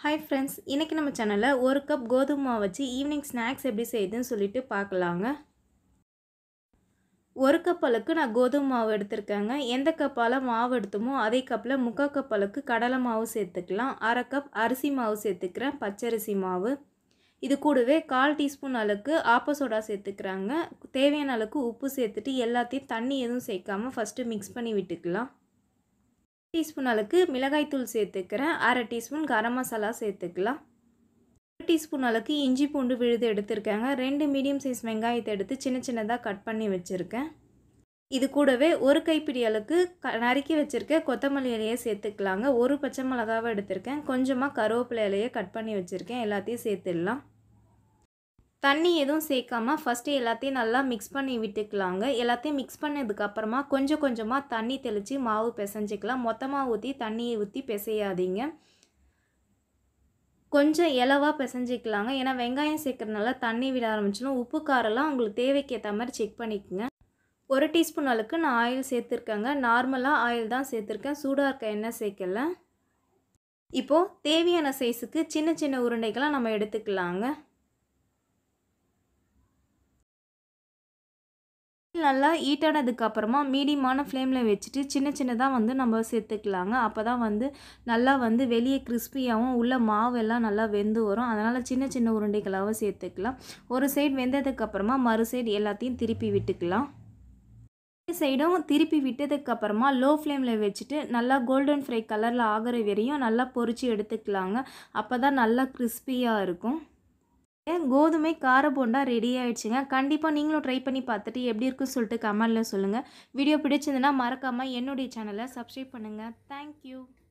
hi friends இன்றைக்கி நம்ம சேனலில் ஒரு கப் கோதுமை மாவு வச்சு ஈவினிங் ஸ்நாக்ஸ் எப்படி செய்யுதுன்னு சொல்லிட்டு பார்க்கலாங்க ஒரு கப் அளவுக்கு நான் கோதுமை மாவு எடுத்திருக்கேங்க எந்த கப்பால் மாவு எடுத்தோமோ அதே கப்பில் முக்கால் கப் அளவுக்கு கடலை மாவு சேர்த்துக்கலாம் அரை கப் அரிசி மாவு சேர்த்துக்கிறேன் பச்சரிசி மாவு இது கூடவே கால் டீஸ்பூன் அளவுக்கு ஆப்ப சோடா சேர்த்துக்கிறாங்க தேவையான அளவுக்கு உப்பு சேர்த்துட்டு எல்லாத்தையும் தண்ணி எதுவும் சேர்க்காம ஃபஸ்ட்டு மிக்ஸ் பண்ணி விட்டுக்கலாம் டீஸ்பூன் அளவுக்கு மிளகாய்த்தூள் சேர்த்துக்கிறேன் அரை டீஸ்பூன் கரம் மசாலா சேர்த்துக்கலாம் ஒரு டீஸ்பூன் அளவுக்கு இஞ்சி பூண்டு விழுது எடுத்திருக்கேங்க ரெண்டு மீடியம் சைஸ் வெங்காயத்தை எடுத்து சின்ன சின்னதாக கட் பண்ணி வச்சுருக்கேன் இது கூடவே ஒரு கைப்பிடி அளவுக்கு க நறுக்கி வச்சுருக்க கொத்தமல்லி இலையை சேர்த்துக்கலாங்க ஒரு பச்சை மிளகாவை எடுத்திருக்கேன் கொஞ்சமாக கருவேப்பிலை இலையை கட் பண்ணி வச்சுருக்கேன் எல்லாத்தையும் சேர்த்துடலாம் தண்ணி எதுவும் சேர்க்காம ஃபஸ்ட்டு எல்லாத்தையும் நல்லா மிக்ஸ் பண்ணி விட்டுக்கலாங்க எல்லாத்தையும் மிக்ஸ் பண்ணதுக்கப்புறமா கொஞ்சம் கொஞ்சமாக தண்ணி தெளித்து மாவு பிசைஞ்சிக்கலாம் மொத்தமாக ஊற்றி தண்ணியை ஊற்றி பிசையாதீங்க கொஞ்சம் இலவாக பிசைஞ்சிக்கலாங்க ஏன்னா வெங்காயம் சேர்க்குறதுனால தண்ணி விட ஆரம்பிச்சிடும் உப்பு காரெல்லாம் உங்களுக்கு தேவைக்கு ஏற்ற மாதிரி செக் பண்ணிக்கோங்க ஒரு டீஸ்பூன் அளவுக்கு நான் ஆயில் சேர்த்துருக்கேங்க நார்மலாக ஆயில் தான் சேர்த்துருக்கேன் சூடாக இருக்க எண்ணெய் சேர்க்கல இப்போது தேவையான சைஸுக்கு சின்ன சின்ன உருண்டைகளாக நம்ம எடுத்துக்கலாங்க நல்லா ஹீட் ஆனதுக்கப்புறமா மீடியமான ஃப்ளேமில் வச்சுட்டு சின்ன சின்னதாக வந்து நம்ம சேர்த்துக்கலாங்க அப்போ தான் வந்து நல்லா வந்து வெளியே கிறிஸ்பியாகவும் உள்ள மாவு எல்லாம் நல்லா வெந்து வரும் அதனால் சின்ன சின்ன உருண்டைகளாக சேர்த்துக்கலாம் ஒரு சைடு வெந்ததுக்கப்புறமா மறு சைடு எல்லாத்தையும் திருப்பி விட்டுக்கலாம் சைடும் திருப்பி விட்டதுக்கப்புறமா லோ ஃப்ளேமில் வச்சுட்டு நல்லா கோல்டன் ஃப்ரை கலரில் ஆகிற வரையும் நல்லா பொரித்து எடுத்துக்கலாங்க அப்போ தான் நல்லா கிறிஸ்பியாக இருக்கும் கோதுமை கார போண்டா ரெடி ஆகிடுச்சுங்க கண்டிப்பாக நீங்களும் ட்ரை பண்ணி பார்த்துட்டு எப்படி இருக்குன்னு சொல்லிட்டு கமெண்டில் சொல்லுங்கள் வீடியோ பிடிச்சிருந்துன்னா மறக்காமல் என்னுடைய சேனலை சப்ஸ்கிரைப் பண்ணுங்கள் தேங்க்யூ